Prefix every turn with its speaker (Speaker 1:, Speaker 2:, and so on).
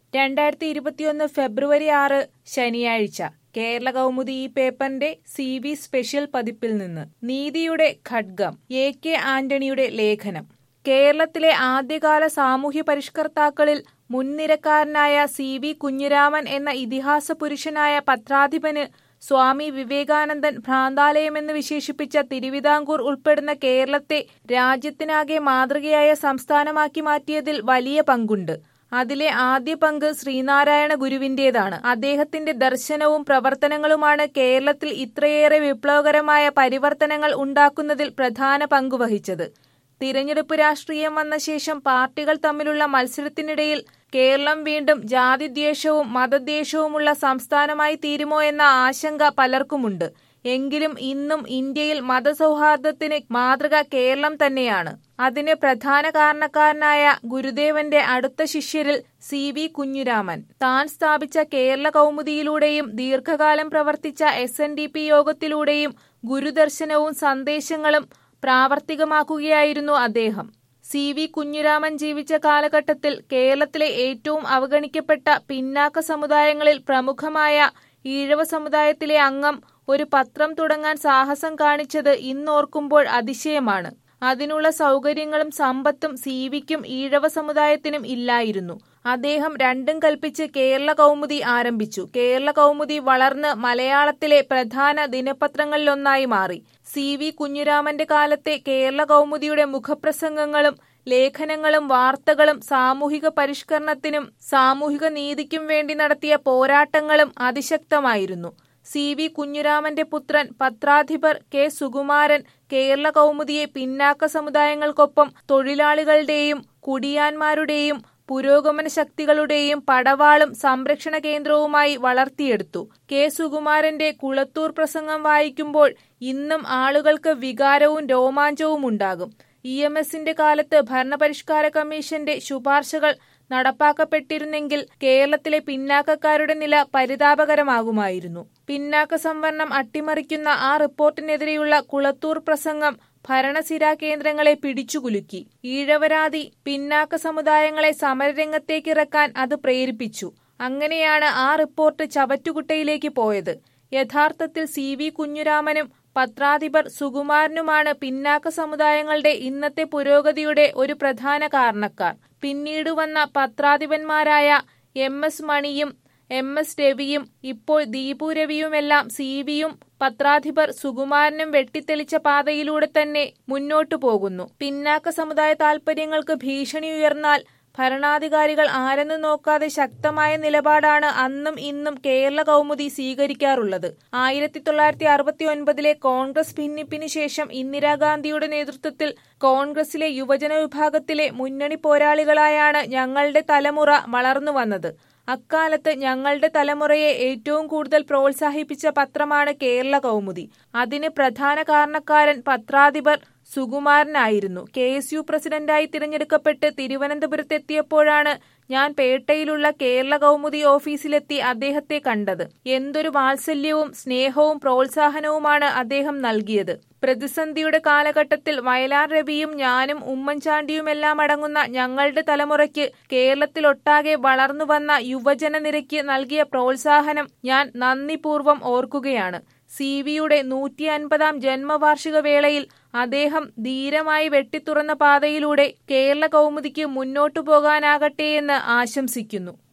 Speaker 1: രണ്ടായിരത്തി ഇരുപത്തിയൊന്ന് ഫെബ്രുവരി ആറ് ശനിയാഴ്ച കേരള കൗമുദി ഈ പേപ്പറിന്റെ സി വി സ്പെഷ്യൽ പതിപ്പിൽ നിന്ന് നീതിയുടെ ഖഡ്ഗം എ കെ ആന്റണിയുടെ ലേഖനം കേരളത്തിലെ ആദ്യകാല സാമൂഹ്യ പരിഷ്കർത്താക്കളിൽ മുൻനിരക്കാരനായ സി വി കുഞ്ഞിരാമൻ എന്ന ഇതിഹാസ പുരുഷനായ പത്രാധിപന് സ്വാമി വിവേകാനന്ദൻ ഭ്രാന്താലയമെന്ന് വിശേഷിപ്പിച്ച തിരുവിതാംകൂർ ഉൾപ്പെടുന്ന കേരളത്തെ രാജ്യത്തിനാകെ മാതൃകയായ സംസ്ഥാനമാക്കി മാറ്റിയതിൽ വലിയ പങ്കുണ്ട് അതിലെ ആദ്യ പങ്ക് ശ്രീനാരായണ ഗുരുവിന്റേതാണ് അദ്ദേഹത്തിന്റെ ദർശനവും പ്രവർത്തനങ്ങളുമാണ് കേരളത്തിൽ ഇത്രയേറെ വിപ്ലവകരമായ പരിവർത്തനങ്ങൾ ഉണ്ടാക്കുന്നതിൽ പ്രധാന പങ്കുവഹിച്ചത് തിരഞ്ഞെടുപ്പ് രാഷ്ട്രീയം വന്ന ശേഷം പാർട്ടികൾ തമ്മിലുള്ള മത്സരത്തിനിടയിൽ കേരളം വീണ്ടും ജാതിദ്വേഷവും മതദ്വേഷവുമുള്ള സംസ്ഥാനമായി തീരുമോ എന്ന ആശങ്ക പലർക്കുമുണ്ട് എങ്കിലും ഇന്നും ഇന്ത്യയിൽ മതസൗഹാർദ്ദത്തിന് മാതൃക കേരളം തന്നെയാണ് അതിന് പ്രധാന കാരണക്കാരനായ ഗുരുദേവന്റെ അടുത്ത ശിഷ്യരിൽ സി വി കുഞ്ഞുരാമൻ താൻ സ്ഥാപിച്ച കേരള കൗമുദിയിലൂടെയും ദീർഘകാലം പ്രവർത്തിച്ച എസ് എൻ ഡി പി യോഗത്തിലൂടെയും ഗുരുദർശനവും സന്ദേശങ്ങളും പ്രാവർത്തികമാക്കുകയായിരുന്നു അദ്ദേഹം സി വി കുഞ്ഞുരാമൻ ജീവിച്ച കാലഘട്ടത്തിൽ കേരളത്തിലെ ഏറ്റവും അവഗണിക്കപ്പെട്ട പിന്നാക്ക സമുദായങ്ങളിൽ പ്രമുഖമായ ഈഴവ സമുദായത്തിലെ അംഗം ഒരു പത്രം തുടങ്ങാൻ സാഹസം കാണിച്ചത് ഇന്നോർക്കുമ്പോൾ അതിശയമാണ് അതിനുള്ള സൗകര്യങ്ങളും സമ്പത്തും സി വിക്കും ഈഴവ സമുദായത്തിനും ഇല്ലായിരുന്നു അദ്ദേഹം രണ്ടും കൽപ്പിച്ച് കേരള കൗമുദി ആരംഭിച്ചു കേരള കൗമുദി വളർന്ന് മലയാളത്തിലെ പ്രധാന ദിനപത്രങ്ങളിലൊന്നായി മാറി സി വി കുഞ്ഞുരാമന്റെ കാലത്തെ കേരള കൗമുദിയുടെ മുഖപ്രസംഗങ്ങളും ലേഖനങ്ങളും വാർത്തകളും സാമൂഹിക പരിഷ്കരണത്തിനും സാമൂഹിക നീതിക്കും വേണ്ടി നടത്തിയ പോരാട്ടങ്ങളും അതിശക്തമായിരുന്നു സി വി കുഞ്ഞുരാമന്റെ പുത്രൻ പത്രാധിപർ കെ സുകുമാരൻ കേരള കൗമുദിയെ പിന്നാക്ക സമുദായങ്ങൾക്കൊപ്പം തൊഴിലാളികളുടെയും കുടിയാന്മാരുടെയും പുരോഗമന ശക്തികളുടെയും പടവാളും സംരക്ഷണ കേന്ദ്രവുമായി വളർത്തിയെടുത്തു കെ സുകുമാരന്റെ കുളത്തൂർ പ്രസംഗം വായിക്കുമ്പോൾ ഇന്നും ആളുകൾക്ക് വികാരവും രോമാഞ്ചവും ഉണ്ടാകും ഇ എം എസിന്റെ കാലത്ത് ഭരണപരിഷ്കാര കമ്മീഷന്റെ ശുപാർശകൾ നടപ്പാക്കപ്പെട്ടിരുന്നെങ്കിൽ കേരളത്തിലെ പിന്നാക്കക്കാരുടെ നില പരിതാപകരമാകുമായിരുന്നു പിന്നാക്ക സംവരണം അട്ടിമറിക്കുന്ന ആ റിപ്പോർട്ടിനെതിരെയുള്ള കുളത്തൂർ പ്രസംഗം ഭരണസിരാ കേന്ദ്രങ്ങളെ പിടിച്ചുകുലുക്കി ഈഴവരാതി പിന്നാക്ക സമുദായങ്ങളെ സമരരംഗത്തേക്കിറക്കാൻ അത് പ്രേരിപ്പിച്ചു അങ്ങനെയാണ് ആ റിപ്പോർട്ട് ചവറ്റുകുട്ടയിലേക്ക് പോയത് യഥാർത്ഥത്തിൽ സി വി കുഞ്ഞുരാമനും പത്രാധിപർ സുകുമാരനുമാണ് പിന്നാക്ക സമുദായങ്ങളുടെ ഇന്നത്തെ പുരോഗതിയുടെ ഒരു പ്രധാന കാരണക്കാർ പിന്നീട് വന്ന പത്രാധിപന്മാരായ എം എസ് മണിയും എം എസ് രവിയും ഇപ്പോൾ ദീപു രവിയുമെല്ലാം സി വിയും പത്രാധിപർ സുകുമാരനും വെട്ടിത്തെളിച്ച പാതയിലൂടെ തന്നെ മുന്നോട്ടു പോകുന്നു പിന്നാക്ക സമുദായ താൽപര്യങ്ങൾക്ക് ഭീഷണി ഉയർന്നാൽ ഭരണാധികാരികൾ ആരെന്ന് നോക്കാതെ ശക്തമായ നിലപാടാണ് അന്നും ഇന്നും കേരള കൗമുദി സ്വീകരിക്കാറുള്ളത് ആയിരത്തി തൊള്ളായിരത്തി അറുപത്തി ഒൻപതിലെ കോൺഗ്രസ് ഭിന്നിപ്പിന് ശേഷം ഇന്ദിരാഗാന്ധിയുടെ നേതൃത്വത്തിൽ കോൺഗ്രസിലെ യുവജന വിഭാഗത്തിലെ മുന്നണി പോരാളികളായാണ് ഞങ്ങളുടെ തലമുറ വളർന്നു വന്നത് അക്കാലത്ത് ഞങ്ങളുടെ തലമുറയെ ഏറ്റവും കൂടുതൽ പ്രോത്സാഹിപ്പിച്ച പത്രമാണ് കേരള കൗമുദി അതിന് പ്രധാന കാരണക്കാരൻ പത്രാധിപർ സുകുമാരനായിരുന്നു കെ എസ് യു പ്രസിഡന്റായി തിരഞ്ഞെടുക്കപ്പെട്ട് തിരുവനന്തപുരത്തെത്തിയപ്പോഴാണ് ഞാൻ പേട്ടയിലുള്ള കേരള കൗമുദി ഓഫീസിലെത്തി അദ്ദേഹത്തെ കണ്ടത് എന്തൊരു വാത്സല്യവും സ്നേഹവും പ്രോത്സാഹനവുമാണ് അദ്ദേഹം നൽകിയത് പ്രതിസന്ധിയുടെ കാലഘട്ടത്തിൽ വയലാർ രവിയും ഞാനും ഉമ്മൻചാണ്ടിയുമെല്ലാം അടങ്ങുന്ന ഞങ്ങളുടെ തലമുറയ്ക്ക് കേരളത്തിലൊട്ടാകെ വളർന്നു വന്ന യുവജന നിരയ്ക്ക് നൽകിയ പ്രോത്സാഹനം ഞാൻ നന്ദിപൂർവ്വം ഓർക്കുകയാണ് സി വിയുടെ നൂറ്റി അൻപതാം ജന്മവാർഷിക വേളയിൽ അദ്ദേഹം ധീരമായി വെട്ടിത്തുറന്ന പാതയിലൂടെ കേരള കൗമുദിക്ക് മുന്നോട്ടു പോകാനാകട്ടെയെന്ന് ആശംസിക്കുന്നു